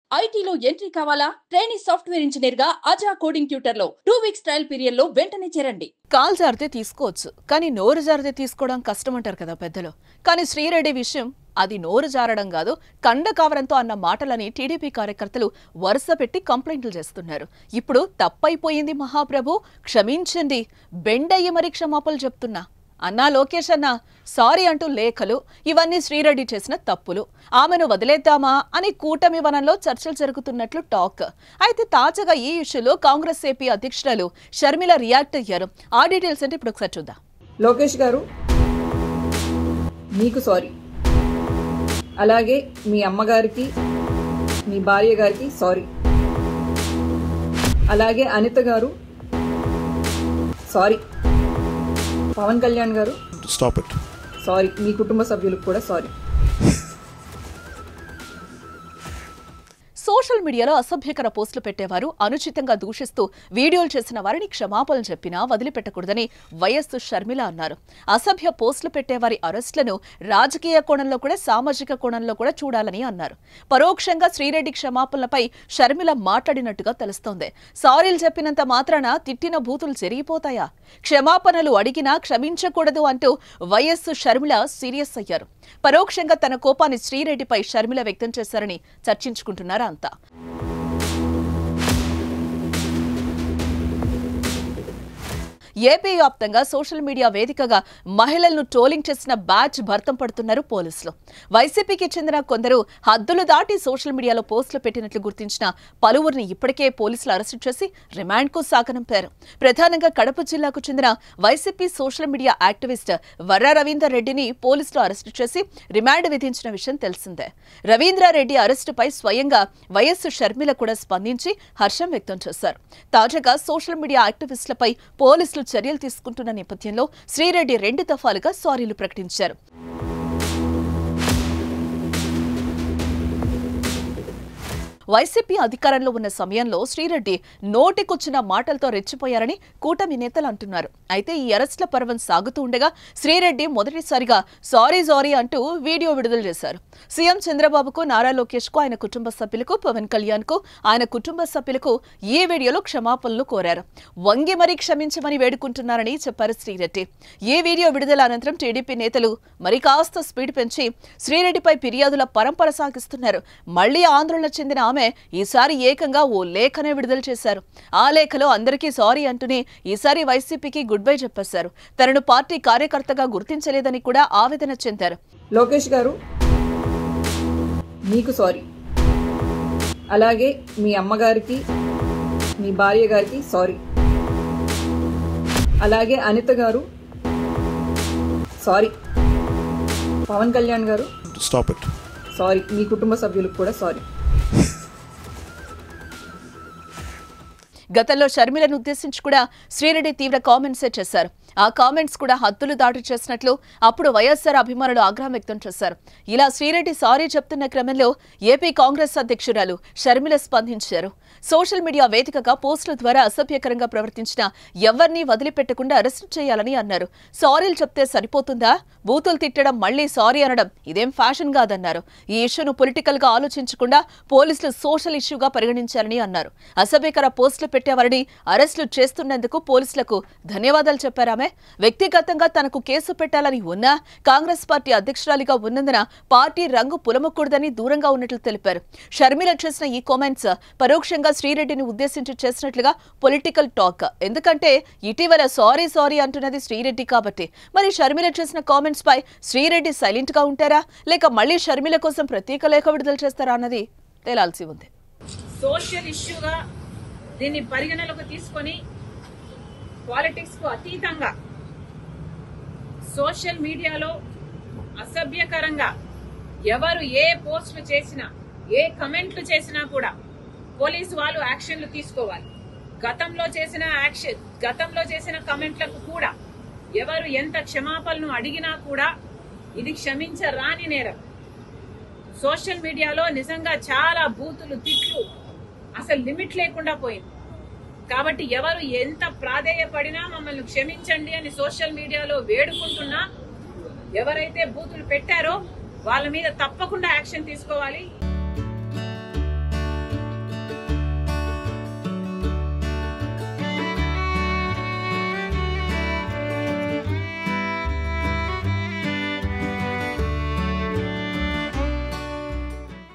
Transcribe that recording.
ఐటీలో ఎంట్రీ కావాలా training software engineer గా అజా కోడింగ్ ట్యూటర్ లో టూ వీక్స్ ట్రయల్ పీరియడ్ లో వెంటనే చేరండి కాలు జారితే తీసుకోవచ్చు కానీ నోరు జారితే తీసుకోవడం కష్టం అంటారు కదా పెద్దలు కానీ శ్రీరెడ్డి విషయం అది నోరు జారడం కాదు కండ కావడంతో అన్న మాటలని టీడీపీ కార్యకర్తలు వరుస పెట్టి కంప్లైంట్లు చేస్తున్నారు ఇప్పుడు తప్పైపోయింది మహాప్రభు క్షమించండి బెండయ్యి మరి క్షమాపణలు చెప్తున్నా అన్నా లోకేష్ అన్న సారీ అంటూ లేఖలు ఇవన్నీ శ్రీరెడ్డి చేసిన తప్పులు ఆమెను వదిలేద్దామా అని కూటమి వనంలో చర్చలు జరుగుతున్నట్లు టాక్ అయితే తాజాగా ఈ ఇష్యూలో కాంగ్రెస్ ఏపీ అధ్యక్షురాలు షర్మిల రియాక్ట్ అయ్యారు ఆ డీటెయిల్స్ అంటే ఇప్పుడు ఒకసారి చూద్దాం లోకేష్ గారు మీకు సారీ అలాగే మీ అమ్మగారికి మీ భార్య గారికి సారీ అలాగే అనిత గారు సారీ పవన్ కళ్యాణ్ గారు Stop it. సారీ మీ కుటుంబ సభ్యులకు కూడా సారీ సోషల్ మీడియాలో అసభ్యకర పోస్టులు పెట్టేవారు అనుచితంగా దూషిస్తూ వీడియోలు చేసిన వారిని క్షమాపణలు చెప్పినా వదిలిపెట్టకూడదని వైఎస్ షర్మిల అన్నారు అసభ్య పోస్టులు పెట్టేవారి అరెస్టులను రాజకీయ కోణంలో కూడా సామాజిక కోణంలో కూడా చూడాలని అన్నారు పరోక్షంగా శ్రీరెడ్డి క్షమాపణలపై షర్మిల మాట్లాడినట్టుగా తెలుస్తోంది సారీలు చెప్పినంత మాత్రాన తిట్టిన బూతులు జరిగిపోతాయా క్షమాపణలు అడిగినా క్షమించకూడదు అంటూ వైఎస్ షర్మిల సీరియస్ అయ్యారు పరోక్షంగా తన కోపాన్ని శ్రీరెడ్డిపై షర్మిల వ్యక్తం చేశారని చర్చించుకుంటున్నారు అంతా ఏపీ వ్యాప్తంగా సోషల్ మీడియా వేదికగా మహిళలను ట్రోలింగ్ చేసిన బ్యాచ్ భర్తం పడుతున్నారు పోలీసులు వైసీపీకి చెందిన కొందరు హద్దులు దాటి సోషల్ మీడియాలో పోస్టులు పెట్టినట్లు గుర్తించిన పలువురిని ఇప్పటికే పోలీసులు అరెస్టు చేసి రిమాండ్కు సాగనంపారు ప్రధానంగా కడప జిల్లాకు చెందిన YCP social media activist Varra Ravinder రెడ్డిని పోలీసులు అరెస్టు చేసి రిమాండ్ విధించిన విషయం తెలిసిందే రవీంద్రారెడ్డి అరెస్టుపై స్వయంగా వైఎస్ షర్మిల కూడా స్పందించి హర్షం వ్యక్తం చేశారు తాజాగా సోషల్ మీడియా యాక్టివిస్టులపై పోలీసులు చర్యలు తీసుకుంటున్న నేపథ్యంలో శ్రీరెడ్డి రెండు దఫాలుగా సారీలు ప్రకటించారు వైసీపీ అధికారంలో ఉన్న సమయంలో శ్రీరెడ్డి నోటికొచ్చిన మాటలతో రెచ్చిపోయారని కూటమి నేతలు అంటున్నారు అయితే ఈ అరెస్టుల పర్వం సాగుతూ ఉండగా శ్రీరెడ్డి మొదటిసారిగా సారీ సారీ అంటూ వీడియో విడుదల చేశారు సీఎం చంద్రబాబుకు నారా లోకేష్ కు ఆయన కుటుంబ సభ్యులకు పవన్ కళ్యాణ్ కు ఆయన కుటుంబ సభ్యులకు ఈ వీడియోలో క్షమాపణలు కోరారు వంగి మరీ క్షమించమని వేడుకుంటున్నారని చెప్పారు శ్రీరెడ్డి ఈ వీడియో విడుదల అనంతరం టీడీపీ నేతలు మరి కాస్త స్పీడ్ పెంచి శ్రీరెడ్డిపై ఫిర్యాదుల పరంపర సాగిస్తున్నారు మళ్లీ ఆందోళన చెందిన ఆమె ఈసారి ఏకంగా ఓ లేఖనే విడుదల చేశారు ఆ లేఖలో అందరికీ సారీ అంటూనే ఈసారి వైసీపీకి గుడ్ బై చెప్పేశారు తనను పార్టీ కార్యకర్తగా గుర్తించలేదని కూడా ఆవేదన చెందారు లోకేష్ గారు మీకు సారీ అలాగే మీ అమ్మగారికి మీ భార్య గారికి సారీ అలాగే అనిత గారు సారీ పవన్ కళ్యాణ్ గారు Stop it. సారీ మీ కుటుంబ సభ్యులకు కూడా సారీ గతంలో షర్మిలను ఉద్దేశించి కూడా శ్రీరెడ్డి తీవ్ర కామెంట్సే చేశారు ఆ కామెంట్స్ కూడా హద్దులు దాటి చేసినట్లు అప్పుడు వైఎస్ఆర్ అభిమానులు ఆగ్రహం వ్యక్తం చేశారు ఇలా శ్రీరెడ్డి సారీ చెప్తున్న క్రమంలో ఏపీ కాంగ్రెస్ అధ్యక్షురాలు షర్మిల స్పందించారు సోషల్ మీడియా వేదికగా పోస్టుల ద్వారా అసభ్యకరంగా ప్రవర్తించిన ఎవరిని వదిలిపెట్టకుండా అరెస్టు చేయాలని అన్నారు సారీలు చెప్తే సరిపోతుందా బూతులు తిట్టడం మళ్లీ సారీ అనడం ఇదేం ఫ్యాషన్ కాదన్నారు ఈ ఇష్యూను పొలిటికల్ గా ఆలోచించకుండా పోలీసులు సోషల్ ఇష్యూగా పరిగణించాలని అన్నారు అసభ్యకర పోస్టులు పెట్టేవారిని అరెస్టులు చేస్తున్నందుకు పోలీసులకు ధన్యవాదాలు చెప్పారామె వ్యక్తిగతంగా తనకు కేసు పెట్టాలని ఉన్నా కాంగ్రెస్ పార్టీ అధ్యక్షురాలిగా ఉన్నందున పార్టీ రంగు పులమకూడదని దూరంగా ఉన్నట్లు తెలిపారు షర్మిల చేసిన ఈ కామెంట్స్ పరోక్షంగా శ్రీరెడ్డిని ఉద్దేశించి చేసినట్లుగా పొలిటికల్ టాక్ ఎందుకంటే ఇటీవల సారీ సారీ అంటున్నది శ్రీరెడ్డి కాబట్టి మరి షర్మిల చేసిన కామెంట్స్ పై శ్రీరెడ్డి సైలెంట్ గా ఉంటారా లేక మళ్ళీ షర్మిల కోసం ప్రత్యేక లేఖ విడుదల చేస్తారా అన్నది తేలాల్సి ఉంది సోషల్ ఇష్యూగా దీన్ని పరిగణలోకి తీసుకొని పాలిటిక్స్ కు అతీతంగా సోషల్ మీడియాలో అసభ్యకరంగా ఎవరు ఏ పోస్టులు చేసినా ఏ కమెంట్లు చేసినా కూడా పోలీసు వాళ్ళు యాక్షన్లు తీసుకోవాలి గతంలో చేసిన యాక్షన్ గతంలో చేసిన కమెంట్లకు కూడా ఎవరు ఎంత క్షమాపణలు అడిగినా కూడా ఇది క్షమించరాని నేరం సోషల్ మీడియాలో నిజంగా చాలా బూతులు తిట్లు అసలు లిమిట్ లేకుండా పోయింది కాబట్టి ఎవరు ఎంత ప్రాధేయపడినా మమ్మల్ని క్షమించండి అని సోషల్ మీడియాలో వేడుకుంటున్నా ఎవరైతే బూతులు పెట్టారో వాళ్ళ మీద తప్పకుండా యాక్షన్ తీసుకోవాలి